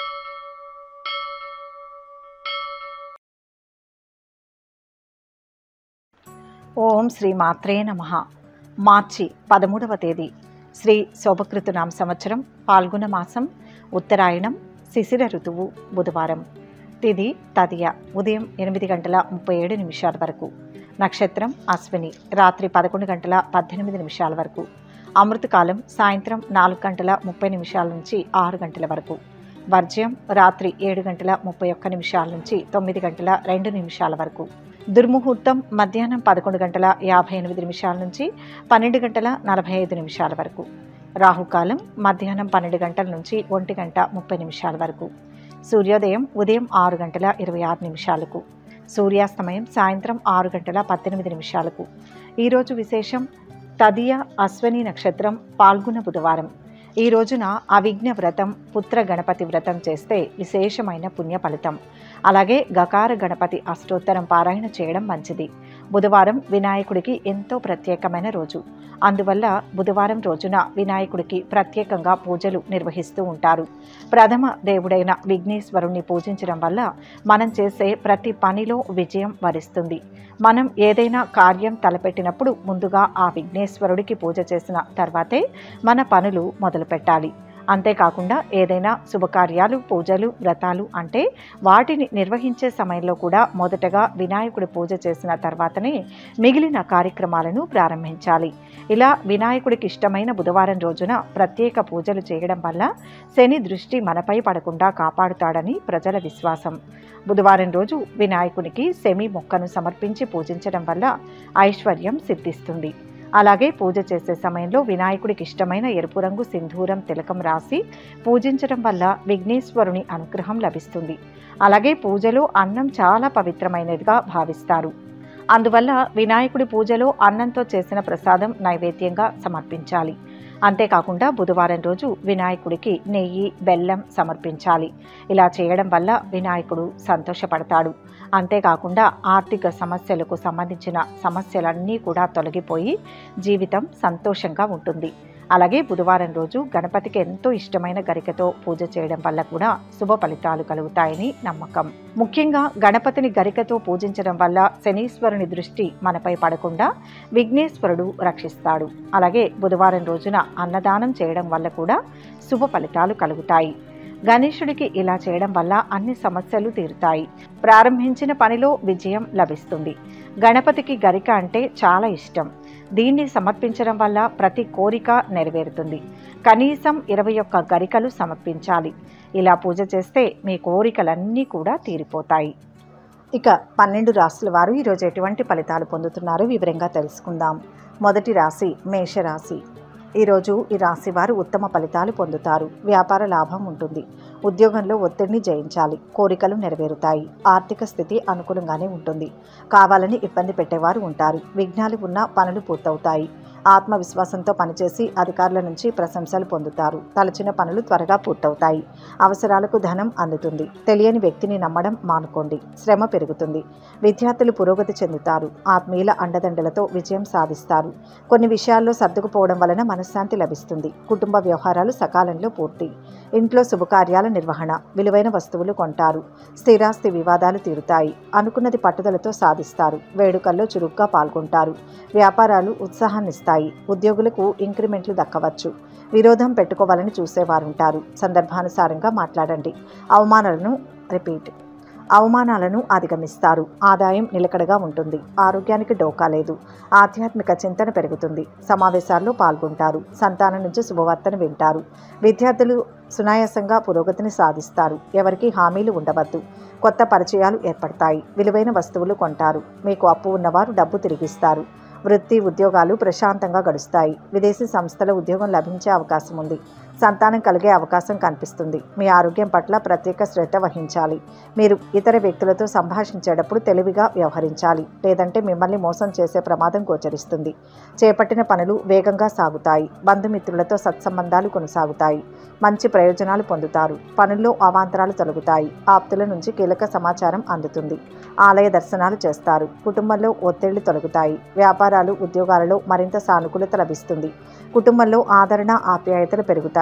ఓం శ్రీ మాత్రే నమ మార్చి పదమూడవ తేదీ శ్రీ శోభకృతునామ సంవత్సరం పాల్గొన మాసం ఉత్తరాయణం శిశిర ఋతువు బుధవారం తిది తదియ ఉదయం ఎనిమిది గంటల ముప్పై ఏడు నిమిషాల వరకు నక్షత్రం అశ్విని రాత్రి పదకొండు గంటల పద్దెనిమిది నిమిషాల వరకు అమృతకాలం సాయంత్రం నాలుగు గంటల ముప్పై నిమిషాల నుంచి ఆరు గంటల వరకు వర్జ్యం రాత్రి ఏడు గంటల ముప్పై ఒక్క నిమిషాల నుంచి తొమ్మిది గంటల రెండు నిమిషాల వరకు దుర్ముహూర్తం మధ్యాహ్నం పదకొండు గంటల యాభై ఎనిమిది నిమిషాల నుంచి పన్నెండు గంటల నలభై ఐదు నిమిషాల వరకు రాహుకాలం మధ్యాహ్నం పన్నెండు గంటల నుంచి ఒంటి గంట ముప్పై నిమిషాల వరకు సూర్యోదయం ఉదయం ఆరు గంటల ఇరవై ఆరు నిమిషాలకు సూర్యాస్తమయం సాయంత్రం ఆరు గంటల పద్దెనిమిది నిమిషాలకు ఈరోజు విశేషం తదియ అశ్వని నక్షత్రం పాల్గొన బుధవారం ఈ రోజున అవిఘ్న వ్రతం పుత్ర గణపతి వ్రతం చేస్తే విశేషమైన పుణ్య ఫలితం అలాగే గకార గణపతి అష్టోత్తరం పారాయణ చేయడం మంచిది బుధవారం వినాయకుడికి ఎంతో ప్రత్యేకమైన రోజు అందువల్ల బుధవారం రోజున వినాయకుడికి ప్రత్యేకంగా పూజలు నిర్వహిస్తూ ఉంటారు ప్రథమ దేవుడైన విఘ్నేశ్వరుణ్ణి పూజించడం వల్ల మనం చేసే ప్రతి పనిలో విజయం వరిస్తుంది మనం ఏదైనా కార్యం తలపెట్టినప్పుడు ముందుగా ఆ విఘ్నేశ్వరుడికి పూజ చేసిన తర్వాతే మన పనులు మొదలు పెట్టాలి అంతేకాకుండా ఏదైనా శుభకార్యాలు పూజలు వ్రతాలు అంటే వాటిని నిర్వహించే సమయంలో కూడా మొదటగా వినాయకుడి పూజ చేసిన తర్వాతనే మిగిలిన కార్యక్రమాలను ప్రారంభించాలి ఇలా వినాయకుడికి ఇష్టమైన బుధవారం రోజున ప్రత్యేక పూజలు చేయడం వల్ల శని దృష్టి మనపై పడకుండా కాపాడుతాడని ప్రజల విశ్వాసం బుధవారం రోజు వినాయకునికి సెమి మొక్కను సమర్పించి పూజించడం వల్ల ఐశ్వర్యం సిద్ధిస్తుంది అలాగే పూజ చేసే సమయంలో వినాయకుడికి ఇష్టమైన ఎరుపు రంగు సింధూరం తిలకం రాసి పూజించడం వల్ల విఘ్నేశ్వరుని అనుగ్రహం లభిస్తుంది అలాగే పూజలో అన్నం చాలా పవిత్రమైనదిగా భావిస్తారు అందువల్ల వినాయకుడి పూజలో అన్నంతో చేసిన ప్రసాదం నైవేద్యంగా సమర్పించాలి అంతేకాకుండా బుధవారం రోజు వినాయకుడికి నెయ్యి బెల్లం సమర్పించాలి ఇలా చేయడం వల్ల వినాయకుడు సంతోషపడతాడు అంతేకాకుండా ఆర్థిక సమస్యలకు సంబంధించిన సమస్యలన్నీ కూడా తొలగిపోయి జీవితం సంతోషంగా ఉంటుంది అలాగే బుధవారం రోజు గణపతికి ఎంతో ఇష్టమైన గరికతో పూజ చేయడం వల్ల కూడా శుభ ఫలితాలు కలుగుతాయని నమ్మకం ముఖ్యంగా గణపతిని గరికతో పూజించడం వల్ల శనీశ్వరుని దృష్టి మనపై పడకుండా విఘ్నేశ్వరుడు రక్షిస్తాడు అలాగే బుధవారం రోజున అన్నదానం చేయడం వల్ల కూడా శుభ ఫలితాలు కలుగుతాయి గణేశుడికి ఇలా చేయడం వల్ల అన్ని సమస్యలు తీరుతాయి ప్రారంభించిన పనిలో విజయం లభిస్తుంది గణపతికి గరిక అంటే చాలా ఇష్టం దీన్ని సమర్పించడం వల్ల ప్రతి కోరిక నెరవేరుతుంది కనీసం ఇరవై ఒక్క గరికలు సమర్పించాలి ఇలా పూజ చేస్తే మీ కోరికలన్నీ కూడా తీరిపోతాయి ఇక పన్నెండు రాశుల వారు ఈరోజు ఎటువంటి ఫలితాలు పొందుతున్నారో వివరంగా తెలుసుకుందాం మొదటి రాశి మేషరాశి ఈరోజు ఈ రాశి వారు ఉత్తమ ఫలితాలు పొందుతారు వ్యాపార లాభం ఉంటుంది ఉద్యోగంలో ఒత్తిడిని జయించాలి కోరికలు నెరవేరుతాయి ఆర్థిక స్థితి అనుకూలంగానే ఉంటుంది కావాలని ఇబ్బంది పెట్టేవారు ఉంటారు విఘ్నాలు ఉన్న పనులు పూర్తవుతాయి ఆత్మవిశ్వాసంతో పనిచేసి అధికారుల నుంచి ప్రశంసలు పొందుతారు తలచిన పనులు త్వరగా పూర్తవుతాయి అవసరాలకు ధనం అందుతుంది తెలియని వ్యక్తిని నమ్మడం మానుకోండి శ్రమ పెరుగుతుంది విద్యార్థులు పురోగతి చెందుతారు ఆత్మీయుల అండదండలతో విజయం సాధిస్తారు కొన్ని విషయాల్లో సర్దుకుపోవడం వలన మనశ్శాంతి లభిస్తుంది కుటుంబ వ్యవహారాలు సకాలంలో పూర్తి ఇంట్లో శుభకార్యాల నిర్వహణ విలువైన వస్తువులు కొంటారు స్థిరాస్తి వివాదాలు తీరుతాయి అనుకున్నది పట్టుదలతో సాధిస్తారు వేడుకల్లో చురుగ్గా పాల్గొంటారు వ్యాపారాలు ఉత్సాహాన్నిస్తాయి ఉద్యోగులకు ఇంక్రిమెంట్లు దక్కవచ్చు విరోధం పెట్టుకోవాలని చూసేవారుంటారు సందర్భానుసారంగా మాట్లాడండి అవమానాలను రిపీట్ అవమానాలను అధిగమిస్తారు ఆదాయం నిలకడగా ఉంటుంది ఆరోగ్యానికి డోకా లేదు ఆధ్యాత్మిక చింతన పెరుగుతుంది సమావేశాల్లో పాల్గొంటారు సంతానం నుంచి శుభవార్తను వింటారు విద్యార్థులు సునాయాసంగా పురోగతిని సాధిస్తారు ఎవరికి హామీలు ఉండవద్దు కొత్త పరిచయాలు ఏర్పడతాయి విలువైన వస్తువులు కొంటారు మీకు అప్పు ఉన్నవారు డబ్బు తిరిగిస్తారు వృత్తి ఉద్యోగాలు ప్రశాంతంగా గడుస్తాయి విదేశీ సంస్థల ఉద్యోగం లభించే అవకాశం ఉంది సంతానం కలిగే అవకాశం కనిపిస్తుంది మీ ఆరోగ్యం పట్ల ప్రత్యేక శ్రద్ధ వహించాలి మీరు ఇతర వ్యక్తులతో సంభాషించేటప్పుడు తెలివిగా వ్యవహరించాలి లేదంటే మిమ్మల్ని మోసం చేసే ప్రమాదం గోచరిస్తుంది చేపట్టిన పనులు వేగంగా సాగుతాయి బంధుమిత్రులతో సత్సంబంధాలు కొనసాగుతాయి మంచి ప్రయోజనాలు పొందుతారు పనుల్లో అవాంతరాలు తొలగుతాయి ఆప్తుల నుంచి కీలక సమాచారం అందుతుంది ఆలయ దర్శనాలు చేస్తారు కుటుంబంలో ఒత్తిళ్లు తొలగుతాయి వ్యాపారాలు ఉద్యోగాలలో మరింత సానుకూలత లభిస్తుంది కుటుంబంలో ఆదరణ ఆప్యాయతలు పెరుగుతాయి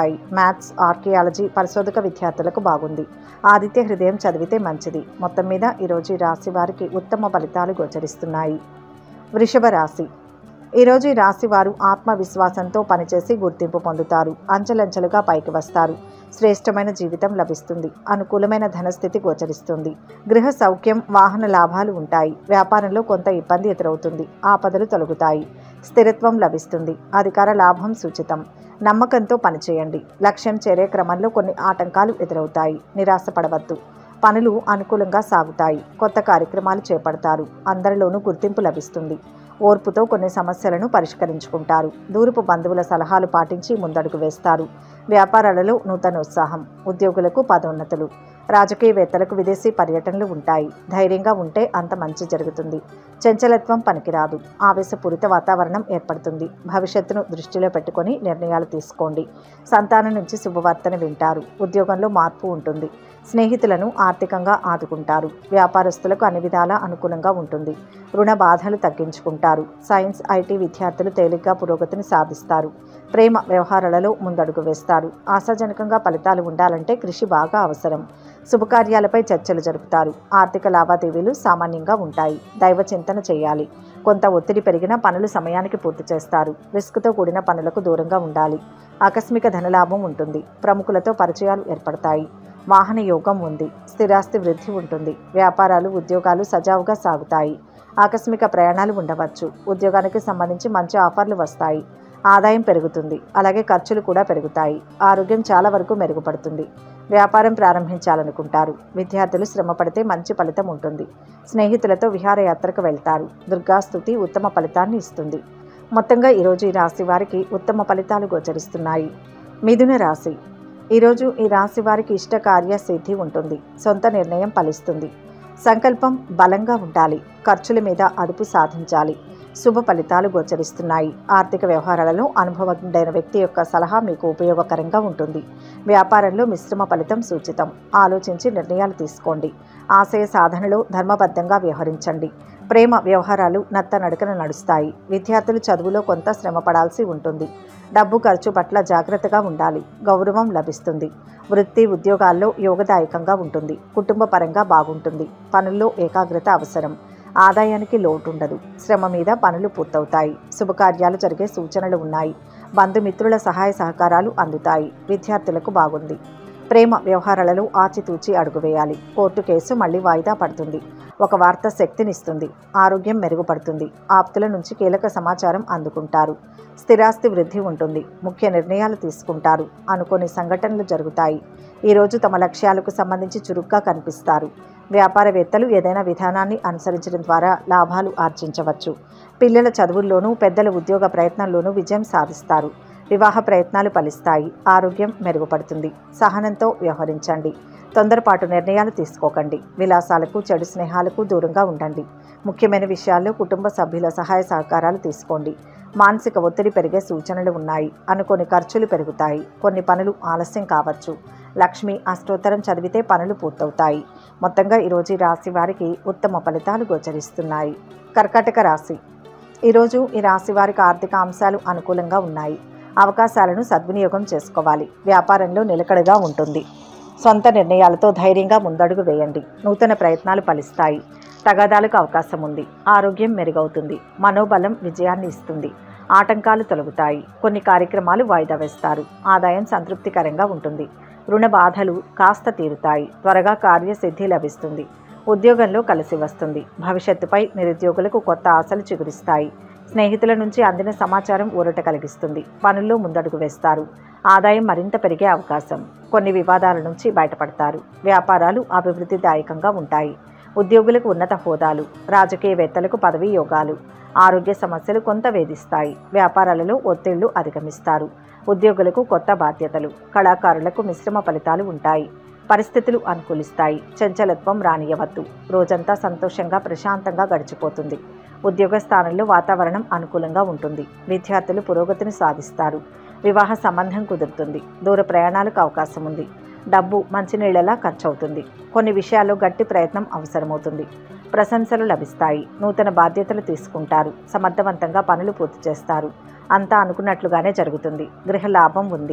ఉంటాయి మ్యాథ్స్ ఆర్కియాలజీ పరిశోధక విద్యార్థులకు బాగుంది ఆదిత్య హృదయం చదివితే మంచిది మొత్తం మీద ఈరోజు ఈ రాశి వారికి ఉత్తమ ఫలితాలు గోచరిస్తున్నాయి వృషభ రాశి ఈరోజు ఈ రాశి వారు ఆత్మవిశ్వాసంతో పనిచేసి గుర్తింపు పొందుతారు అంచెలంచెలుగా పైకి వస్తారు శ్రేష్టమైన జీవితం లభిస్తుంది అనుకూలమైన ధనస్థితి గోచరిస్తుంది గృహ సౌఖ్యం వాహన లాభాలు ఉంటాయి వ్యాపారంలో కొంత ఇబ్బంది ఎదురవుతుంది ఆపదలు తొలగుతాయి స్థిరత్వం లభిస్తుంది అధికార లాభం సూచితం నమ్మకంతో పనిచేయండి లక్ష్యం చేరే క్రమంలో కొన్ని ఆటంకాలు ఎదురవుతాయి నిరాశపడవద్దు పనులు అనుకూలంగా సాగుతాయి కొత్త కార్యక్రమాలు చేపడతారు అందరిలోనూ గుర్తింపు లభిస్తుంది ఓర్పుతో కొన్ని సమస్యలను పరిష్కరించుకుంటారు దూరపు బంధువుల సలహాలు పాటించి ముందడుగు వేస్తారు వ్యాపారాలలో నూతన ఉత్సాహం ఉద్యోగులకు పదోన్నతులు రాజకీయవేత్తలకు విదేశీ పర్యటనలు ఉంటాయి ధైర్యంగా ఉంటే అంత మంచి జరుగుతుంది చంచలత్వం పనికిరాదు ఆవేశపూరిత వాతావరణం ఏర్పడుతుంది భవిష్యత్తును దృష్టిలో పెట్టుకొని నిర్ణయాలు తీసుకోండి సంతానం నుంచి శుభవార్తను వింటారు ఉద్యోగంలో మార్పు ఉంటుంది స్నేహితులను ఆర్థికంగా ఆదుకుంటారు వ్యాపారస్తులకు అన్ని విధాలా అనుకూలంగా ఉంటుంది రుణ బాధలు తగ్గించుకుంటారు సైన్స్ ఐటీ విద్యార్థులు తేలిగ్గా పురోగతిని సాధిస్తారు ప్రేమ వ్యవహారాలలో ముందడుగు వేస్తారు ఆశాజనకంగా ఫలితాలు ఉండాలంటే కృషి బాగా అవసరం శుభకార్యాలపై చర్చలు జరుపుతారు ఆర్థిక లావాదేవీలు సామాన్యంగా ఉంటాయి దైవ చింతన చేయాలి కొంత ఒత్తిడి పెరిగిన పనులు సమయానికి పూర్తి చేస్తారు రిస్క్తో కూడిన పనులకు దూరంగా ఉండాలి ఆకస్మిక ధనలాభం ఉంటుంది ప్రముఖులతో పరిచయాలు ఏర్పడతాయి వాహన యోగం ఉంది స్థిరాస్తి వృద్ధి ఉంటుంది వ్యాపారాలు ఉద్యోగాలు సజావుగా సాగుతాయి ఆకస్మిక ప్రయాణాలు ఉండవచ్చు ఉద్యోగానికి సంబంధించి మంచి ఆఫర్లు వస్తాయి ఆదాయం పెరుగుతుంది అలాగే ఖర్చులు కూడా పెరుగుతాయి ఆరోగ్యం చాలా వరకు మెరుగుపడుతుంది వ్యాపారం ప్రారంభించాలనుకుంటారు విద్యార్థులు శ్రమ పడితే మంచి ఫలితం ఉంటుంది స్నేహితులతో విహారయాత్రకు వెళ్తారు దుర్గాస్తుతి ఉత్తమ ఫలితాన్ని ఇస్తుంది మొత్తంగా ఈరోజు ఈ రాశి వారికి ఉత్తమ ఫలితాలు గోచరిస్తున్నాయి మిథున రాశి ఈరోజు ఈ రాశి వారికి ఇష్ట కార్య సిద్ధి ఉంటుంది సొంత నిర్ణయం ఫలిస్తుంది సంకల్పం బలంగా ఉండాలి ఖర్చుల మీద అదుపు సాధించాలి శుభ ఫలితాలు గోచరిస్తున్నాయి ఆర్థిక వ్యవహారాలలో అనుభవజ్ఞుడైన వ్యక్తి యొక్క సలహా మీకు ఉపయోగకరంగా ఉంటుంది వ్యాపారంలో మిశ్రమ ఫలితం సూచితం ఆలోచించి నిర్ణయాలు తీసుకోండి ఆశయ సాధనలో ధర్మబద్ధంగా వ్యవహరించండి ప్రేమ వ్యవహారాలు నత్త నడకన నడుస్తాయి విద్యార్థులు చదువులో కొంత శ్రమ పడాల్సి ఉంటుంది డబ్బు ఖర్చు పట్ల జాగ్రత్తగా ఉండాలి గౌరవం లభిస్తుంది వృత్తి ఉద్యోగాల్లో యోగదాయకంగా ఉంటుంది కుటుంబ పరంగా బాగుంటుంది పనుల్లో ఏకాగ్రత అవసరం ఆదాయానికి లోటు ఉండదు శ్రమ మీద పనులు పూర్తవుతాయి శుభకార్యాలు జరిగే సూచనలు ఉన్నాయి బంధుమిత్రుల సహాయ సహకారాలు అందుతాయి విద్యార్థులకు బాగుంది ప్రేమ వ్యవహారాలలో ఆచితూచి అడుగు వేయాలి కోర్టు కేసు మళ్ళీ వాయిదా పడుతుంది ఒక వార్త శక్తినిస్తుంది ఆరోగ్యం మెరుగుపడుతుంది ఆప్తుల నుంచి కీలక సమాచారం అందుకుంటారు స్థిరాస్తి వృద్ధి ఉంటుంది ముఖ్య నిర్ణయాలు తీసుకుంటారు అనుకోని సంఘటనలు జరుగుతాయి ఈరోజు తమ లక్ష్యాలకు సంబంధించి చురుగ్గా కనిపిస్తారు వ్యాపారవేత్తలు ఏదైనా విధానాన్ని అనుసరించడం ద్వారా లాభాలు ఆర్జించవచ్చు పిల్లల చదువుల్లోనూ పెద్దల ఉద్యోగ ప్రయత్నంలోనూ విజయం సాధిస్తారు వివాహ ప్రయత్నాలు ఫలిస్తాయి ఆరోగ్యం మెరుగుపడుతుంది సహనంతో వ్యవహరించండి తొందరపాటు నిర్ణయాలు తీసుకోకండి విలాసాలకు చెడు స్నేహాలకు దూరంగా ఉండండి ముఖ్యమైన విషయాల్లో కుటుంబ సభ్యుల సహాయ సహకారాలు తీసుకోండి మానసిక ఒత్తిడి పెరిగే సూచనలు ఉన్నాయి అనుకోని ఖర్చులు పెరుగుతాయి కొన్ని పనులు ఆలస్యం కావచ్చు లక్ష్మి అష్టోత్తరం చదివితే పనులు పూర్తవుతాయి మొత్తంగా ఈరోజు ఈ రాశి వారికి ఉత్తమ ఫలితాలు గోచరిస్తున్నాయి కర్కాటక రాశి ఈరోజు ఈ రాశి వారికి ఆర్థిక అంశాలు అనుకూలంగా ఉన్నాయి అవకాశాలను సద్వినియోగం చేసుకోవాలి వ్యాపారంలో నిలకడగా ఉంటుంది సొంత నిర్ణయాలతో ధైర్యంగా ముందడుగు వేయండి నూతన ప్రయత్నాలు ఫలిస్తాయి తగాదాలకు అవకాశం ఉంది ఆరోగ్యం మెరుగవుతుంది మనోబలం విజయాన్ని ఇస్తుంది ఆటంకాలు తొలగుతాయి కొన్ని కార్యక్రమాలు వాయిదా వేస్తారు ఆదాయం సంతృప్తికరంగా ఉంటుంది రుణ బాధలు కాస్త తీరుతాయి త్వరగా కార్యసిద్ధి లభిస్తుంది ఉద్యోగంలో కలిసి వస్తుంది భవిష్యత్తుపై నిరుద్యోగులకు కొత్త ఆశలు చిగురిస్తాయి స్నేహితుల నుంచి అందిన సమాచారం ఊరట కలిగిస్తుంది పనుల్లో ముందడుగు వేస్తారు ఆదాయం మరింత పెరిగే అవకాశం కొన్ని వివాదాల నుంచి బయటపడతారు వ్యాపారాలు అభివృద్ధిదాయకంగా ఉంటాయి ఉద్యోగులకు ఉన్నత హోదాలు రాజకీయవేత్తలకు పదవీ యోగాలు ఆరోగ్య సమస్యలు కొంత వేధిస్తాయి వ్యాపారాలలో ఒత్తిళ్లు అధిగమిస్తారు ఉద్యోగులకు కొత్త బాధ్యతలు కళాకారులకు మిశ్రమ ఫలితాలు ఉంటాయి పరిస్థితులు అనుకూలిస్తాయి చంచలత్వం రానియవద్దు రోజంతా సంతోషంగా ప్రశాంతంగా గడిచిపోతుంది ఉద్యోగ స్థానంలో వాతావరణం అనుకూలంగా ఉంటుంది విద్యార్థులు పురోగతిని సాధిస్తారు వివాహ సంబంధం కుదురుతుంది దూర ప్రయాణాలకు అవకాశం ఉంది డబ్బు మంచినీళ్లలా ఖర్చు అవుతుంది కొన్ని విషయాల్లో గట్టి ప్రయత్నం అవసరమవుతుంది ప్రశంసలు లభిస్తాయి నూతన బాధ్యతలు తీసుకుంటారు సమర్థవంతంగా పనులు పూర్తి చేస్తారు అంతా అనుకున్నట్లుగానే జరుగుతుంది గృహ లాభం ఉంది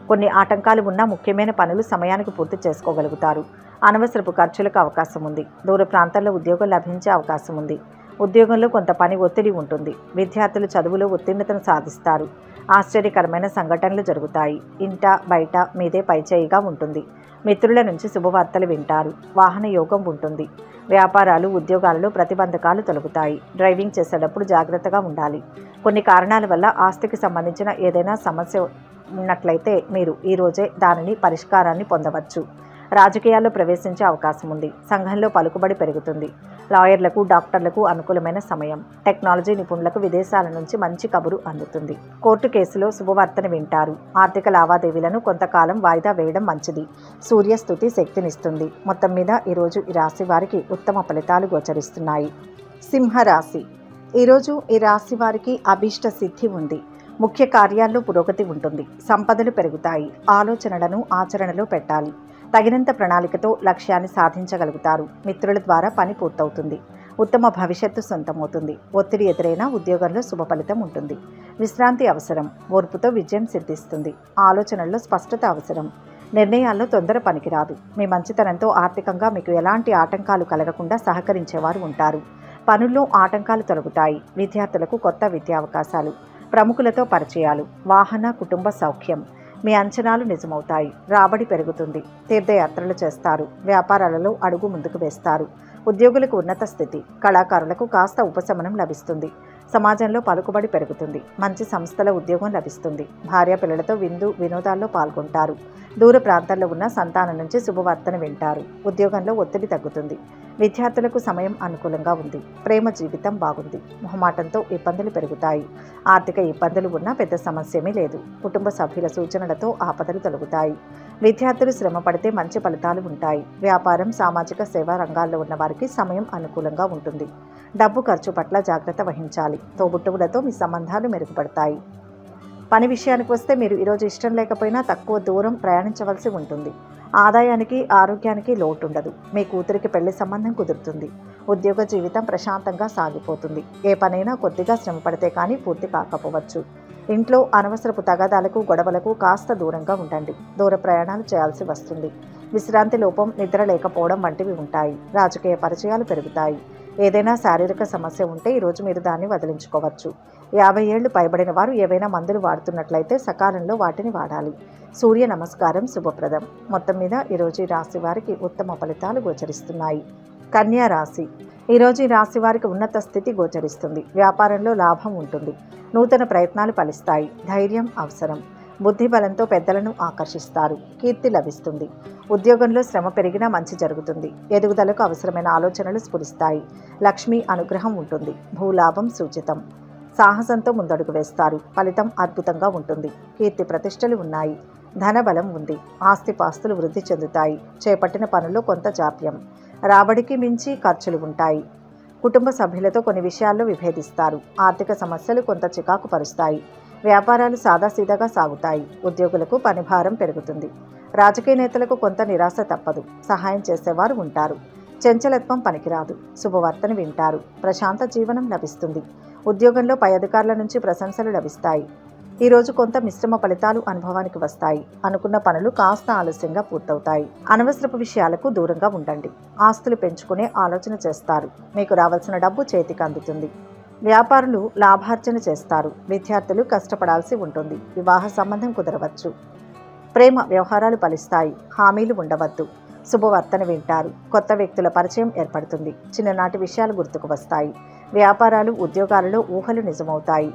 కొన్ని ఆటంకాలు ఉన్నా ముఖ్యమైన పనులు సమయానికి పూర్తి చేసుకోగలుగుతారు అనవసరపు ఖర్చులకు అవకాశం ఉంది దూర ప్రాంతాల్లో ఉద్యోగం లభించే అవకాశం ఉంది ఉద్యోగంలో కొంత పని ఒత్తిడి ఉంటుంది విద్యార్థులు చదువులో ఉత్తీర్ణతను సాధిస్తారు ఆశ్చర్యకరమైన సంఘటనలు జరుగుతాయి ఇంట బయట మీదే పైచేయిగా ఉంటుంది మిత్రుల నుంచి శుభవార్తలు వింటారు వాహన యోగం ఉంటుంది వ్యాపారాలు ఉద్యోగాలలో ప్రతిబంధకాలు తొలగుతాయి డ్రైవింగ్ చేసేటప్పుడు జాగ్రత్తగా ఉండాలి కొన్ని కారణాల వల్ల ఆస్తికి సంబంధించిన ఏదైనా సమస్య ఉన్నట్లయితే మీరు ఈరోజే దానిని పరిష్కారాన్ని పొందవచ్చు రాజకీయాల్లో ప్రవేశించే అవకాశం ఉంది సంఘంలో పలుకుబడి పెరుగుతుంది లాయర్లకు డాక్టర్లకు అనుకూలమైన సమయం టెక్నాలజీ నిపుణులకు విదేశాల నుంచి మంచి కబురు అందుతుంది కోర్టు కేసులో శుభవార్తను వింటారు ఆర్థిక లావాదేవీలను కొంతకాలం వాయిదా వేయడం మంచిది సూర్యస్థుతి శక్తినిస్తుంది మొత్తం మీద ఈరోజు ఈ రాశి వారికి ఉత్తమ ఫలితాలు గోచరిస్తున్నాయి సింహరాశి ఈరోజు ఈ రాశి వారికి అభీష్ట సిద్ధి ఉంది ముఖ్య కార్యాల్లో పురోగతి ఉంటుంది సంపదలు పెరుగుతాయి ఆలోచనలను ఆచరణలో పెట్టాలి తగినంత ప్రణాళికతో లక్ష్యాన్ని సాధించగలుగుతారు మిత్రుల ద్వారా పని పూర్తవుతుంది ఉత్తమ భవిష్యత్తు సొంతమవుతుంది ఒత్తిడి ఎదురైనా ఉద్యోగంలో శుభ ఫలితం ఉంటుంది విశ్రాంతి అవసరం ఓర్పుతో విజయం సిద్ధిస్తుంది ఆలోచనల్లో స్పష్టత అవసరం నిర్ణయాల్లో తొందర పనికిరాదు మీ మంచితనంతో ఆర్థికంగా మీకు ఎలాంటి ఆటంకాలు కలగకుండా సహకరించేవారు ఉంటారు పనుల్లో ఆటంకాలు తొలగుతాయి విద్యార్థులకు కొత్త విద్యా అవకాశాలు ప్రముఖులతో పరిచయాలు వాహన కుటుంబ సౌఖ్యం మీ అంచనాలు నిజమవుతాయి రాబడి పెరుగుతుంది తీర్థయాత్రలు చేస్తారు వ్యాపారాలలో అడుగు ముందుకు వేస్తారు ఉద్యోగులకు ఉన్నత స్థితి కళాకారులకు కాస్త ఉపశమనం లభిస్తుంది సమాజంలో పలుకుబడి పెరుగుతుంది మంచి సంస్థల ఉద్యోగం లభిస్తుంది భార్య పిల్లలతో విందు వినోదాల్లో పాల్గొంటారు దూర ప్రాంతాల్లో ఉన్న సంతానం నుంచి శుభవార్తను వింటారు ఉద్యోగంలో ఒత్తిడి తగ్గుతుంది విద్యార్థులకు సమయం అనుకూలంగా ఉంది ప్రేమ జీవితం బాగుంది మొహమాటంతో ఇబ్బందులు పెరుగుతాయి ఆర్థిక ఇబ్బందులు ఉన్నా పెద్ద సమస్యేమీ లేదు కుటుంబ సభ్యుల సూచనలతో ఆపదలు తొలగుతాయి విద్యార్థులు శ్రమ పడితే మంచి ఫలితాలు ఉంటాయి వ్యాపారం సామాజిక సేవా రంగాల్లో ఉన్న వారికి సమయం అనుకూలంగా ఉంటుంది డబ్బు ఖర్చు పట్ల జాగ్రత్త వహించాలి తోబుట్టువులతో మీ సంబంధాలు మెరుగుపడతాయి పని విషయానికి వస్తే మీరు ఈరోజు ఇష్టం లేకపోయినా తక్కువ దూరం ప్రయాణించవలసి ఉంటుంది ఆదాయానికి ఆరోగ్యానికి లోటు ఉండదు మీ కూతురికి పెళ్లి సంబంధం కుదురుతుంది ఉద్యోగ జీవితం ప్రశాంతంగా సాగిపోతుంది ఏ పనైనా కొద్దిగా శ్రమ పడితే కానీ పూర్తి కాకపోవచ్చు ఇంట్లో అనవసరపు తగాదాలకు గొడవలకు కాస్త దూరంగా ఉండండి దూర ప్రయాణాలు చేయాల్సి వస్తుంది విశ్రాంతి లోపం నిద్ర లేకపోవడం వంటివి ఉంటాయి రాజకీయ పరిచయాలు పెరుగుతాయి ఏదైనా శారీరక సమస్య ఉంటే ఈరోజు మీరు దాన్ని వదిలించుకోవచ్చు యాభై ఏళ్లు పైబడిన వారు ఏవైనా మందులు వాడుతున్నట్లయితే సకాలంలో వాటిని వాడాలి సూర్య నమస్కారం శుభప్రదం మొత్తం మీద ఈరోజు ఈ రాశి వారికి ఉత్తమ ఫలితాలు గోచరిస్తున్నాయి కన్యా రాశి ఈరోజు ఈ రాశి వారికి ఉన్నత స్థితి గోచరిస్తుంది వ్యాపారంలో లాభం ఉంటుంది నూతన ప్రయత్నాలు ఫలిస్తాయి ధైర్యం అవసరం బుద్ధి బలంతో పెద్దలను ఆకర్షిస్తారు కీర్తి లభిస్తుంది ఉద్యోగంలో శ్రమ పెరిగినా మంచి జరుగుతుంది ఎదుగుదలకు అవసరమైన ఆలోచనలు స్ఫురిస్తాయి లక్ష్మి అనుగ్రహం ఉంటుంది భూలాభం సూచితం సాహసంతో ముందడుగు వేస్తారు ఫలితం అద్భుతంగా ఉంటుంది కీర్తి ప్రతిష్టలు ఉన్నాయి ధనబలం ఉంది ఆస్తిపాస్తులు వృద్ధి చెందుతాయి చేపట్టిన పనుల్లో కొంత జాప్యం రాబడికి మించి ఖర్చులు ఉంటాయి కుటుంబ సభ్యులతో కొన్ని విషయాల్లో విభేదిస్తారు ఆర్థిక సమస్యలు కొంత చికాకు పరుస్తాయి వ్యాపారాలు సాదాసీదాగా సాగుతాయి ఉద్యోగులకు పనిభారం పెరుగుతుంది రాజకీయ నేతలకు కొంత నిరాశ తప్పదు సహాయం చేసేవారు ఉంటారు చంచలత్వం పనికిరాదు శుభవార్తను వింటారు ప్రశాంత జీవనం లభిస్తుంది ఉద్యోగంలో పై అధికారుల నుంచి ప్రశంసలు లభిస్తాయి ఈరోజు కొంత మిశ్రమ ఫలితాలు అనుభవానికి వస్తాయి అనుకున్న పనులు కాస్త ఆలస్యంగా పూర్తవుతాయి అనవసరపు విషయాలకు దూరంగా ఉండండి ఆస్తులు పెంచుకునే ఆలోచన చేస్తారు మీకు రావాల్సిన డబ్బు చేతికి అందుతుంది వ్యాపారులు లాభార్జన చేస్తారు విద్యార్థులు కష్టపడాల్సి ఉంటుంది వివాహ సంబంధం కుదరవచ్చు ప్రేమ వ్యవహారాలు ఫలిస్తాయి హామీలు ఉండవద్దు శుభవార్తను వింటారు కొత్త వ్యక్తుల పరిచయం ఏర్పడుతుంది చిన్ననాటి విషయాలు గుర్తుకు వస్తాయి వ్యాపారాలు ఉద్యోగాలలో ఊహలు నిజమవుతాయి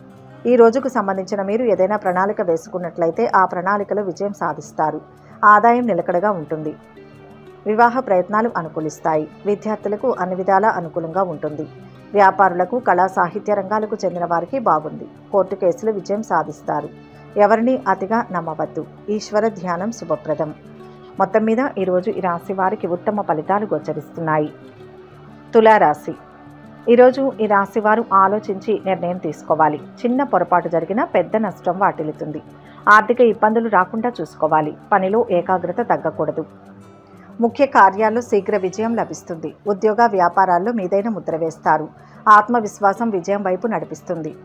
ఈ రోజుకు సంబంధించిన మీరు ఏదైనా ప్రణాళిక వేసుకున్నట్లయితే ఆ ప్రణాళికలో విజయం సాధిస్తారు ఆదాయం నిలకడగా ఉంటుంది వివాహ ప్రయత్నాలు అనుకూలిస్తాయి విద్యార్థులకు అన్ని విధాలా అనుకూలంగా ఉంటుంది వ్యాపారులకు కళా సాహిత్య రంగాలకు చెందిన వారికి బాగుంది కోర్టు కేసులు విజయం సాధిస్తారు ఎవరిని అతిగా నమ్మవద్దు ఈశ్వర ధ్యానం శుభప్రదం మొత్తం మీద ఈరోజు ఈ రాశి వారికి ఉత్తమ ఫలితాలు గోచరిస్తున్నాయి తులారాశి ఈరోజు ఈ రాశి వారు ఆలోచించి నిర్ణయం తీసుకోవాలి చిన్న పొరపాటు జరిగినా పెద్ద నష్టం వాటిల్లుతుంది ఆర్థిక ఇబ్బందులు రాకుండా చూసుకోవాలి పనిలో ఏకాగ్రత తగ్గకూడదు ముఖ్య కార్యాల్లో శీఘ్ర విజయం లభిస్తుంది ఉద్యోగ వ్యాపారాల్లో మీదైన ముద్ర వేస్తారు ఆత్మవిశ్వాసం విజయం వైపు నడిపిస్తుంది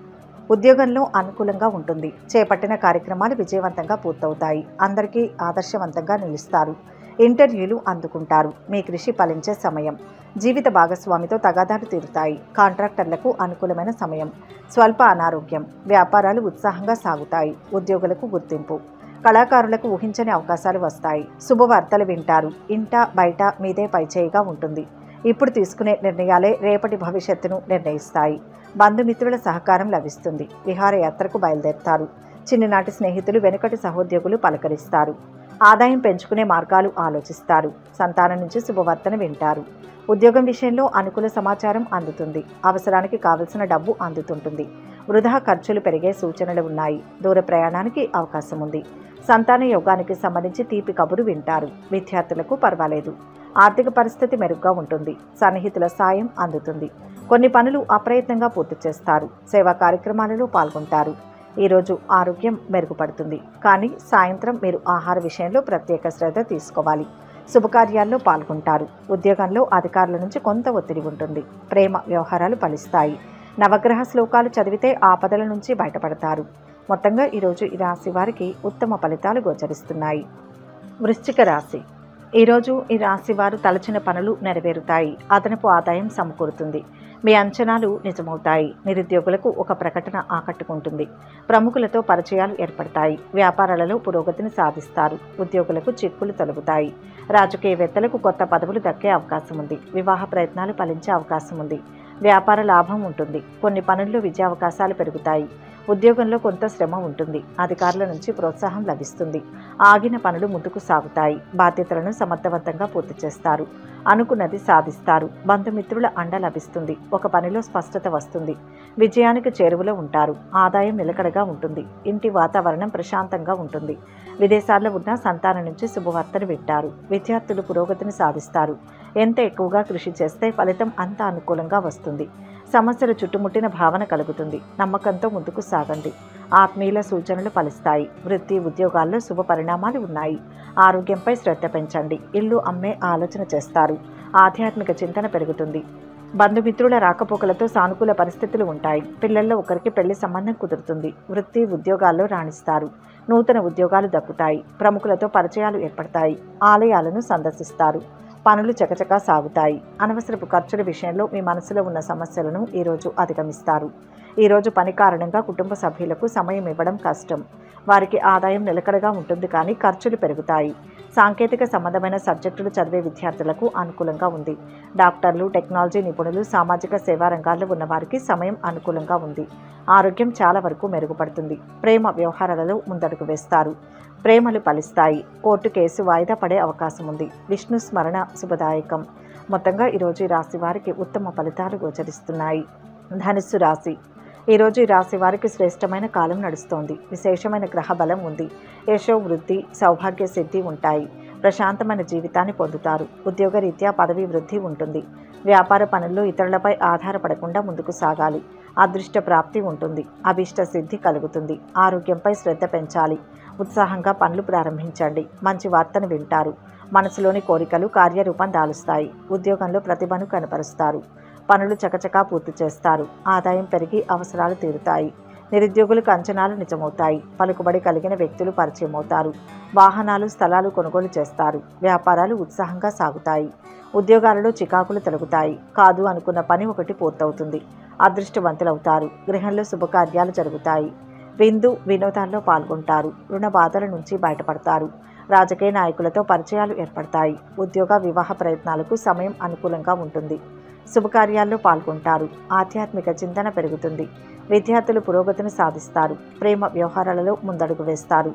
ఉద్యోగంలో అనుకూలంగా ఉంటుంది చేపట్టిన కార్యక్రమాలు విజయవంతంగా పూర్తవుతాయి అందరికీ ఆదర్శవంతంగా నిలుస్తారు ఇంటర్వ్యూలు అందుకుంటారు మీ కృషి ఫలించే సమయం జీవిత భాగస్వామితో తగాదాలు తీరుతాయి కాంట్రాక్టర్లకు అనుకూలమైన సమయం స్వల్ప అనారోగ్యం వ్యాపారాలు ఉత్సాహంగా సాగుతాయి ఉద్యోగులకు గుర్తింపు కళాకారులకు ఊహించని అవకాశాలు వస్తాయి శుభవార్తలు వింటారు ఇంట బయట మీదే పైచేయిగా ఉంటుంది ఇప్పుడు తీసుకునే నిర్ణయాలే రేపటి భవిష్యత్తును నిర్ణయిస్తాయి బంధుమిత్రుల సహకారం లభిస్తుంది విహారయాత్రకు బయలుదేరుతారు చిన్ననాటి స్నేహితులు వెనుకటి సహోద్యోగులు పలకరిస్తారు ఆదాయం పెంచుకునే మార్గాలు ఆలోచిస్తారు సంతానం నుంచి శుభవార్తను వింటారు ఉద్యోగం విషయంలో అనుకూల సమాచారం అందుతుంది అవసరానికి కావలసిన డబ్బు అందుతుంటుంది వృధా ఖర్చులు పెరిగే సూచనలు ఉన్నాయి దూర ప్రయాణానికి అవకాశం ఉంది సంతాన యోగానికి సంబంధించి తీపి కబురు వింటారు విద్యార్థులకు పర్వాలేదు ఆర్థిక పరిస్థితి మెరుగ్గా ఉంటుంది సన్నిహితుల సాయం అందుతుంది కొన్ని పనులు అప్రయత్నంగా పూర్తి చేస్తారు సేవా కార్యక్రమాలలో పాల్గొంటారు ఈరోజు ఆరోగ్యం మెరుగుపడుతుంది కానీ సాయంత్రం మీరు ఆహార విషయంలో ప్రత్యేక శ్రద్ధ తీసుకోవాలి శుభకార్యాల్లో పాల్గొంటారు ఉద్యోగంలో అధికారుల నుంచి కొంత ఒత్తిడి ఉంటుంది ప్రేమ వ్యవహారాలు ఫలిస్తాయి నవగ్రహ శ్లోకాలు చదివితే ఆపదల నుంచి బయటపడతారు మొత్తంగా ఈరోజు ఈ రాశి వారికి ఉత్తమ ఫలితాలు గోచరిస్తున్నాయి వృశ్చిక రాశి ఈరోజు ఈ రాశి వారు తలచిన పనులు నెరవేరుతాయి అదనపు ఆదాయం సమకూరుతుంది మీ అంచనాలు నిజమవుతాయి నిరుద్యోగులకు ఒక ప్రకటన ఆకట్టుకుంటుంది ప్రముఖులతో పరిచయాలు ఏర్పడతాయి వ్యాపారాలలో పురోగతిని సాధిస్తారు ఉద్యోగులకు చిక్కులు తొలగుతాయి రాజకీయవేత్తలకు కొత్త పదవులు దక్కే అవకాశం ఉంది వివాహ ప్రయత్నాలు ఫలించే అవకాశం ఉంది వ్యాపార లాభం ఉంటుంది కొన్ని పనుల్లో విజయావకాశాలు పెరుగుతాయి ఉద్యోగంలో కొంత శ్రమ ఉంటుంది అధికారుల నుంచి ప్రోత్సాహం లభిస్తుంది ఆగిన పనులు ముందుకు సాగుతాయి బాధ్యతలను సమర్థవంతంగా పూర్తి చేస్తారు అనుకున్నది సాధిస్తారు బంధుమిత్రుల అండ లభిస్తుంది ఒక పనిలో స్పష్టత వస్తుంది విజయానికి చేరువలో ఉంటారు ఆదాయం నిలకడగా ఉంటుంది ఇంటి వాతావరణం ప్రశాంతంగా ఉంటుంది విదేశాల్లో ఉన్న సంతానం నుంచి శుభవార్తను వింటారు విద్యార్థులు పురోగతిని సాధిస్తారు ఎంత ఎక్కువగా కృషి చేస్తే ఫలితం అంత అనుకూలంగా వస్తుంది సమస్యలు చుట్టుముట్టిన భావన కలుగుతుంది నమ్మకంతో ముందుకు సాగండి ఆత్మీయుల సూచనలు ఫలిస్తాయి వృత్తి ఉద్యోగాల్లో శుభ పరిణామాలు ఉన్నాయి ఆరోగ్యంపై శ్రద్ధ పెంచండి ఇల్లు అమ్మే ఆలోచన చేస్తారు ఆధ్యాత్మిక చింతన పెరుగుతుంది బంధుమిత్రుల రాకపోకలతో సానుకూల పరిస్థితులు ఉంటాయి పిల్లల్లో ఒకరికి పెళ్లి సంబంధం కుదురుతుంది వృత్తి ఉద్యోగాల్లో రాణిస్తారు నూతన ఉద్యోగాలు దక్కుతాయి ప్రముఖులతో పరిచయాలు ఏర్పడతాయి ఆలయాలను సందర్శిస్తారు పనులు చకచకా సాగుతాయి అనవసరపు ఖర్చుల విషయంలో మీ మనసులో ఉన్న సమస్యలను ఈరోజు అధిగమిస్తారు ఈరోజు పని కారణంగా కుటుంబ సభ్యులకు సమయం ఇవ్వడం కష్టం వారికి ఆదాయం నిలకడగా ఉంటుంది కానీ ఖర్చులు పెరుగుతాయి సాంకేతిక సంబంధమైన సబ్జెక్టులు చదివే విద్యార్థులకు అనుకూలంగా ఉంది డాక్టర్లు టెక్నాలజీ నిపుణులు సామాజిక సేవా రంగాల్లో ఉన్న వారికి సమయం అనుకూలంగా ఉంది ఆరోగ్యం చాలా వరకు మెరుగుపడుతుంది ప్రేమ వ్యవహారాలలో ముందడుగు వేస్తారు ప్రేమలు ఫలిస్తాయి కోర్టు కేసు వాయిదా పడే అవకాశం ఉంది విష్ణు స్మరణ శుభదాయకం మొత్తంగా ఈరోజు ఈ రాశి వారికి ఉత్తమ ఫలితాలు గోచరిస్తున్నాయి ధనుస్సు రాశి ఈరోజు ఈ రాశి వారికి శ్రేష్టమైన కాలం నడుస్తోంది విశేషమైన గ్రహ బలం ఉంది యశో వృద్ధి సౌభాగ్య సిద్ధి ఉంటాయి ప్రశాంతమైన జీవితాన్ని పొందుతారు ఉద్యోగరీత్యా పదవి వృద్ధి ఉంటుంది వ్యాపార పనుల్లో ఇతరులపై ఆధారపడకుండా ముందుకు సాగాలి అదృష్ట ప్రాప్తి ఉంటుంది అభిష్ట సిద్ధి కలుగుతుంది ఆరోగ్యంపై శ్రద్ధ పెంచాలి ఉత్సాహంగా పనులు ప్రారంభించండి మంచి వార్తను వింటారు మనసులోని కోరికలు కార్యరూపం దాలుస్తాయి ఉద్యోగంలో ప్రతిభను కనపరుస్తారు పనులు చకచకా పూర్తి చేస్తారు ఆదాయం పెరిగి అవసరాలు తీరుతాయి నిరుద్యోగులకు అంచనాలు నిజమవుతాయి పలుకుబడి కలిగిన వ్యక్తులు పరిచయం అవుతారు వాహనాలు స్థలాలు కొనుగోలు చేస్తారు వ్యాపారాలు ఉత్సాహంగా సాగుతాయి ఉద్యోగాలలో చికాకులు తొలగుతాయి కాదు అనుకున్న పని ఒకటి పూర్తవుతుంది అదృష్టవంతులవుతారు గృహంలో శుభకార్యాలు జరుగుతాయి విందు వినోదాల్లో పాల్గొంటారు రుణ బాధల నుంచి బయటపడతారు రాజకీయ నాయకులతో పరిచయాలు ఏర్పడతాయి ఉద్యోగ వివాహ ప్రయత్నాలకు సమయం అనుకూలంగా ఉంటుంది శుభకార్యాల్లో పాల్గొంటారు ఆధ్యాత్మిక చింతన పెరుగుతుంది విద్యార్థులు పురోగతిని సాధిస్తారు ప్రేమ వ్యవహారాలలో ముందడుగు వేస్తారు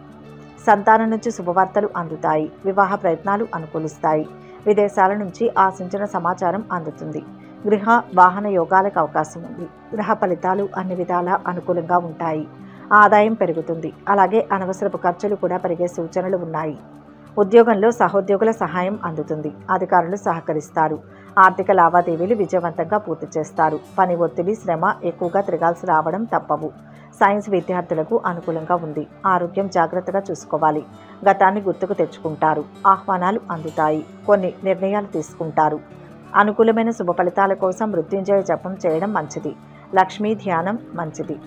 సంతానం నుంచి శుభవార్తలు అందుతాయి వివాహ ప్రయత్నాలు అనుకూలిస్తాయి విదేశాల నుంచి ఆశించిన సమాచారం అందుతుంది గృహ వాహన యోగాలకు అవకాశం ఉంది గ్రహ ఫలితాలు అన్ని విధాలా అనుకూలంగా ఉంటాయి ఆదాయం పెరుగుతుంది అలాగే అనవసరపు ఖర్చులు కూడా పెరిగే సూచనలు ఉన్నాయి ఉద్యోగంలో సహోద్యోగుల సహాయం అందుతుంది అధికారులు సహకరిస్తారు ఆర్థిక లావాదేవీలు విజయవంతంగా పూర్తి చేస్తారు పని ఒత్తిడి శ్రమ ఎక్కువగా తిరగాల్సి రావడం తప్పవు సైన్స్ విద్యార్థులకు అనుకూలంగా ఉంది ఆరోగ్యం జాగ్రత్తగా చూసుకోవాలి గతాన్ని గుర్తుకు తెచ్చుకుంటారు ఆహ్వానాలు అందుతాయి కొన్ని నిర్ణయాలు తీసుకుంటారు అనుకూలమైన శుభ ఫలితాల కోసం మృత్యుంజయ జపం చేయడం మంచిది లక్ష్మీ ధ్యానం మంచిది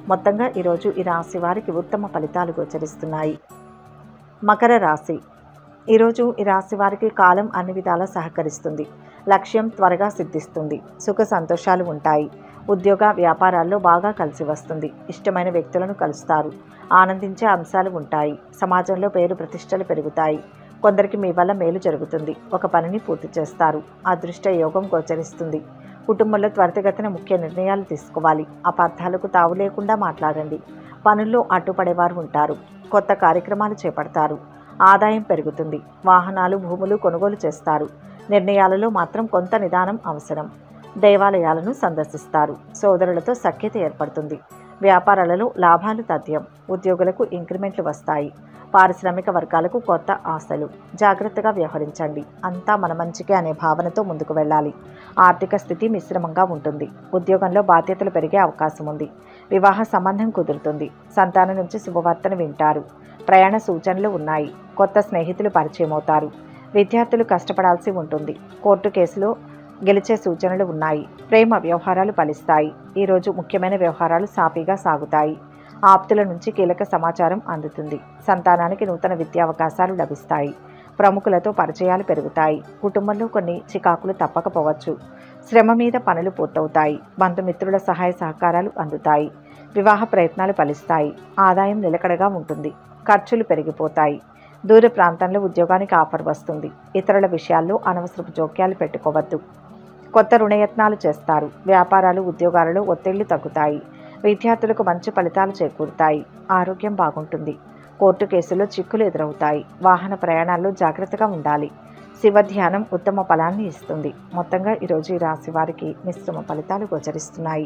మొత్తంగా ఈరోజు ఈ రాశి వారికి ఉత్తమ ఫలితాలు గోచరిస్తున్నాయి మకర రాశి ఈరోజు ఈ రాశి వారికి కాలం అన్ని విధాలా సహకరిస్తుంది లక్ష్యం త్వరగా సిద్ధిస్తుంది సుఖ సంతోషాలు ఉంటాయి ఉద్యోగ వ్యాపారాల్లో బాగా కలిసి వస్తుంది ఇష్టమైన వ్యక్తులను కలుస్తారు ఆనందించే అంశాలు ఉంటాయి సమాజంలో పేరు ప్రతిష్టలు పెరుగుతాయి కొందరికి మీ వల్ల మేలు జరుగుతుంది ఒక పనిని పూర్తి చేస్తారు అదృష్ట యోగం గోచరిస్తుంది కుటుంబంలో త్వరితగతిన ముఖ్య నిర్ణయాలు తీసుకోవాలి అపార్థాలకు తావు లేకుండా మాట్లాడండి పనుల్లో అడ్డుపడేవారు ఉంటారు కొత్త కార్యక్రమాలు చేపడతారు ఆదాయం పెరుగుతుంది వాహనాలు భూములు కొనుగోలు చేస్తారు నిర్ణయాలలో మాత్రం కొంత నిదానం అవసరం దేవాలయాలను సందర్శిస్తారు సోదరులతో సఖ్యత ఏర్పడుతుంది వ్యాపారాలలో లాభాలు తథ్యం ఉద్యోగులకు ఇంక్రిమెంట్లు వస్తాయి పారిశ్రామిక వర్గాలకు కొత్త ఆశలు జాగ్రత్తగా వ్యవహరించండి అంతా మన మంచికే అనే భావనతో ముందుకు వెళ్ళాలి ఆర్థిక స్థితి మిశ్రమంగా ఉంటుంది ఉద్యోగంలో బాధ్యతలు పెరిగే అవకాశం ఉంది వివాహ సంబంధం కుదురుతుంది సంతానం నుంచి శుభవార్తను వింటారు ప్రయాణ సూచనలు ఉన్నాయి కొత్త స్నేహితులు పరిచయం అవుతారు విద్యార్థులు కష్టపడాల్సి ఉంటుంది కోర్టు కేసులో గెలిచే సూచనలు ఉన్నాయి ప్రేమ వ్యవహారాలు ఫలిస్తాయి ఈరోజు ముఖ్యమైన వ్యవహారాలు సాఫీగా సాగుతాయి ఆప్తుల నుంచి కీలక సమాచారం అందుతుంది సంతానానికి నూతన విద్యావకాశాలు లభిస్తాయి ప్రముఖులతో పరిచయాలు పెరుగుతాయి కుటుంబంలో కొన్ని చికాకులు తప్పకపోవచ్చు శ్రమ మీద పనులు పూర్తవుతాయి బంధుమిత్రుల సహాయ సహకారాలు అందుతాయి వివాహ ప్రయత్నాలు ఫలిస్తాయి ఆదాయం నిలకడగా ఉంటుంది ఖర్చులు పెరిగిపోతాయి దూర ప్రాంతంలో ఉద్యోగానికి ఆఫర్ వస్తుంది ఇతరుల విషయాల్లో అనవసరపు జోక్యాలు పెట్టుకోవద్దు కొత్త రుణయత్నాలు చేస్తారు వ్యాపారాలు ఉద్యోగాలలో ఒత్తిళ్లు తగ్గుతాయి విద్యార్థులకు మంచి ఫలితాలు చేకూరుతాయి ఆరోగ్యం బాగుంటుంది కోర్టు కేసులో చిక్కులు ఎదురవుతాయి వాహన ప్రయాణాల్లో జాగ్రత్తగా ఉండాలి శివ ధ్యానం ఉత్తమ ఫలాన్ని ఇస్తుంది మొత్తంగా ఈరోజు ఈ రాశి వారికి మిశ్రమ ఫలితాలు గోచరిస్తున్నాయి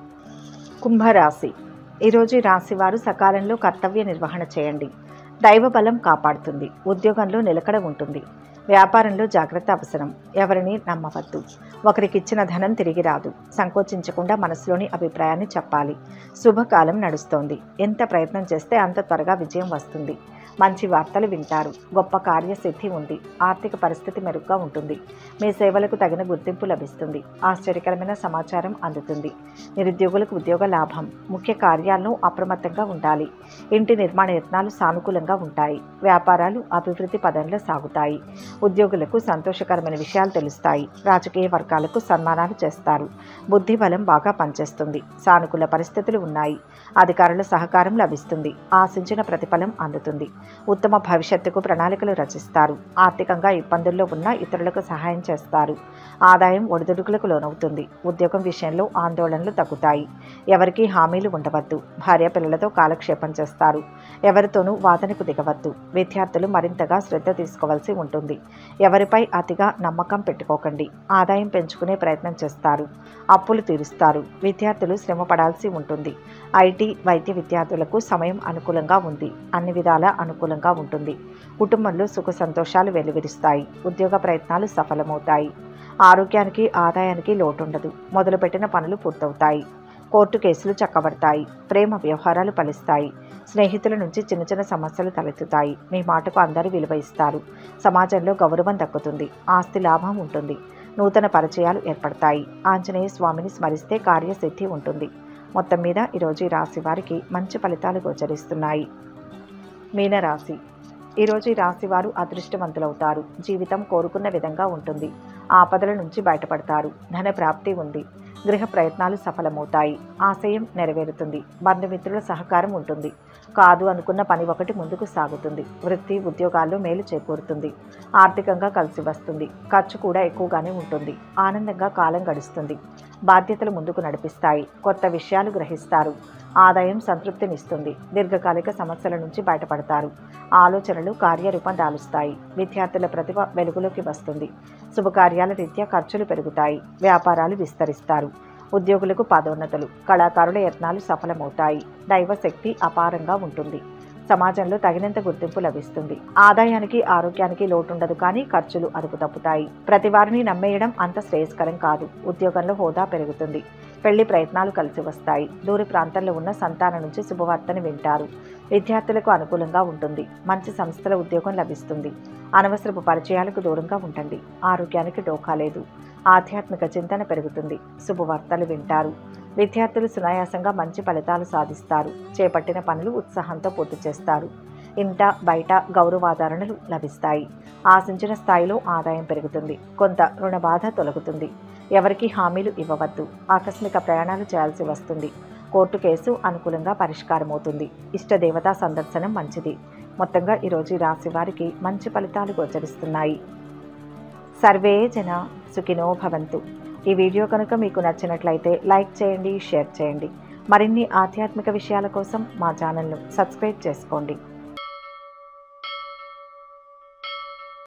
కుంభరాశి ఈరోజు ఈ రాశి వారు సకాలంలో కర్తవ్య నిర్వహణ చేయండి దైవ బలం కాపాడుతుంది ఉద్యోగంలో నిలకడ ఉంటుంది వ్యాపారంలో జాగ్రత్త అవసరం ఎవరిని నమ్మవద్దు ఒకరికిచ్చిన ధనం తిరిగి రాదు సంకోచించకుండా మనసులోని అభిప్రాయాన్ని చెప్పాలి శుభకాలం నడుస్తోంది ఎంత ప్రయత్నం చేస్తే అంత త్వరగా విజయం వస్తుంది మంచి వార్తలు వింటారు గొప్ప కార్యసిద్ధి ఉంది ఆర్థిక పరిస్థితి మెరుగ్గా ఉంటుంది మీ సేవలకు తగిన గుర్తింపు లభిస్తుంది ఆశ్చర్యకరమైన సమాచారం అందుతుంది నిరుద్యోగులకు ఉద్యోగ లాభం ముఖ్య కార్యాలను అప్రమత్తంగా ఉండాలి ఇంటి నిర్మాణ యత్నాలు సానుకూలంగా ఉంటాయి వ్యాపారాలు అభివృద్ధి పదంలో సాగుతాయి ఉద్యోగులకు సంతోషకరమైన విషయాలు తెలుస్తాయి రాజకీయ వర్గాలకు సన్మానాలు చేస్తారు బుద్ధి బలం బాగా పనిచేస్తుంది సానుకూల పరిస్థితులు ఉన్నాయి అధికారుల సహకారం లభిస్తుంది ఆశించిన ప్రతిఫలం అందుతుంది ఉత్తమ భవిష్యత్తుకు ప్రణాళికలు రచిస్తారు ఆర్థికంగా ఇబ్బందుల్లో ఉన్న ఇతరులకు సహాయం చేస్తారు ఆదాయం ఒడిదుడుకులకు లోనవుతుంది ఉద్యోగం విషయంలో ఆందోళనలు తగ్గుతాయి ఎవరికీ హామీలు ఉండవద్దు భార్య పిల్లలతో కాలక్షేపం చేస్తారు ఎవరితోనూ వాదనకు దిగవద్దు విద్యార్థులు మరింతగా శ్రద్ధ తీసుకోవాల్సి ఉంటుంది ఎవరిపై అతిగా నమ్మకం పెట్టుకోకండి ఆదాయం పెంచుకునే ప్రయత్నం చేస్తారు అప్పులు తీరుస్తారు విద్యార్థులు శ్రమ పడాల్సి ఉంటుంది ఐటీ వైద్య విద్యార్థులకు సమయం అనుకూలంగా ఉంది అన్ని విధాల అనుకూలంగా ఉంటుంది కుటుంబంలో సుఖ సంతోషాలు వెలువరిస్తాయి ఉద్యోగ ప్రయత్నాలు సఫలమవుతాయి ఆరోగ్యానికి ఆదాయానికి లోటుండదు మొదలుపెట్టిన పనులు పూర్తవుతాయి కోర్టు కేసులు చక్కబడతాయి ప్రేమ వ్యవహారాలు ఫలిస్తాయి స్నేహితుల నుంచి చిన్న చిన్న సమస్యలు తలెత్తుతాయి మీ మాటకు అందరూ విలువ ఇస్తారు సమాజంలో గౌరవం దక్కుతుంది ఆస్తి లాభం ఉంటుంది నూతన పరిచయాలు ఏర్పడతాయి ఆంజనేయ స్వామిని స్మరిస్తే కార్యసిద్ధి ఉంటుంది మొత్తం మీద ఈరోజు ఈ రాశి వారికి మంచి ఫలితాలు గోచరిస్తున్నాయి మీనరాశి ఈరోజు ఈ రాశి వారు అదృష్టవంతులవుతారు జీవితం కోరుకున్న విధంగా ఉంటుంది ఆపదల నుంచి బయటపడతారు ధన ప్రాప్తి ఉంది గృహ ప్రయత్నాలు సఫలమవుతాయి ఆశయం నెరవేరుతుంది బంధుమిత్రుల సహకారం ఉంటుంది కాదు అనుకున్న పని ఒకటి ముందుకు సాగుతుంది వృత్తి ఉద్యోగాల్లో మేలు చేకూరుతుంది ఆర్థికంగా కలిసి వస్తుంది ఖర్చు కూడా ఎక్కువగానే ఉంటుంది ఆనందంగా కాలం గడుస్తుంది బాధ్యతలు ముందుకు నడిపిస్తాయి కొత్త విషయాలు గ్రహిస్తారు ఆదాయం సంతృప్తినిస్తుంది దీర్ఘకాలిక సమస్యల నుంచి బయటపడతారు ఆలోచనలు కార్యరూపం దాలుస్తాయి విద్యార్థుల ప్రతిభ వెలుగులోకి వస్తుంది శుభకార్యాల రీత్యా ఖర్చులు పెరుగుతాయి వ్యాపారాలు విస్తరిస్తారు ఉద్యోగులకు పదోన్నతులు కళాకారుల యత్నాలు సఫలమవుతాయి దైవశక్తి అపారంగా ఉంటుంది సమాజంలో తగినంత గుర్తింపు లభిస్తుంది ఆదాయానికి ఆరోగ్యానికి లోటుండదు కానీ ఖర్చులు అదుపు తప్పుతాయి ప్రతి వారిని నమ్మేయడం అంత శ్రేయస్కరం కాదు ఉద్యోగంలో హోదా పెరుగుతుంది పెళ్లి ప్రయత్నాలు కలిసి వస్తాయి దూర ప్రాంతంలో ఉన్న సంతానం నుంచి శుభవార్తను వింటారు విద్యార్థులకు అనుకూలంగా ఉంటుంది మంచి సంస్థల ఉద్యోగం లభిస్తుంది అనవసరపు పరిచయాలకు దూరంగా ఉండండి ఆరోగ్యానికి డోకా లేదు ఆధ్యాత్మిక చింతన పెరుగుతుంది శుభవార్తలు వింటారు విద్యార్థులు సునాయాసంగా మంచి ఫలితాలు సాధిస్తారు చేపట్టిన పనులు ఉత్సాహంతో పూర్తి చేస్తారు ఇంట బయట గౌరవాదరణలు లభిస్తాయి ఆశించిన స్థాయిలో ఆదాయం పెరుగుతుంది కొంత రుణ బాధ తొలగుతుంది ఎవరికి హామీలు ఇవ్వవద్దు ఆకస్మిక ప్రయాణాలు చేయాల్సి వస్తుంది కోర్టు కేసు అనుకూలంగా పరిష్కారమవుతుంది ఇష్టదేవతా సందర్శనం మంచిది మొత్తంగా ఈరోజు ఈ రాశి వారికి మంచి ఫలితాలు గోచరిస్తున్నాయి సర్వే జన సుఖినో భవంతు ఈ వీడియో కనుక మీకు నచ్చినట్లయితే లైక్ చేయండి షేర్ చేయండి మరిన్ని ఆధ్యాత్మిక విషయాల కోసం మా ఛానల్ను సబ్స్క్రైబ్ చేసుకోండి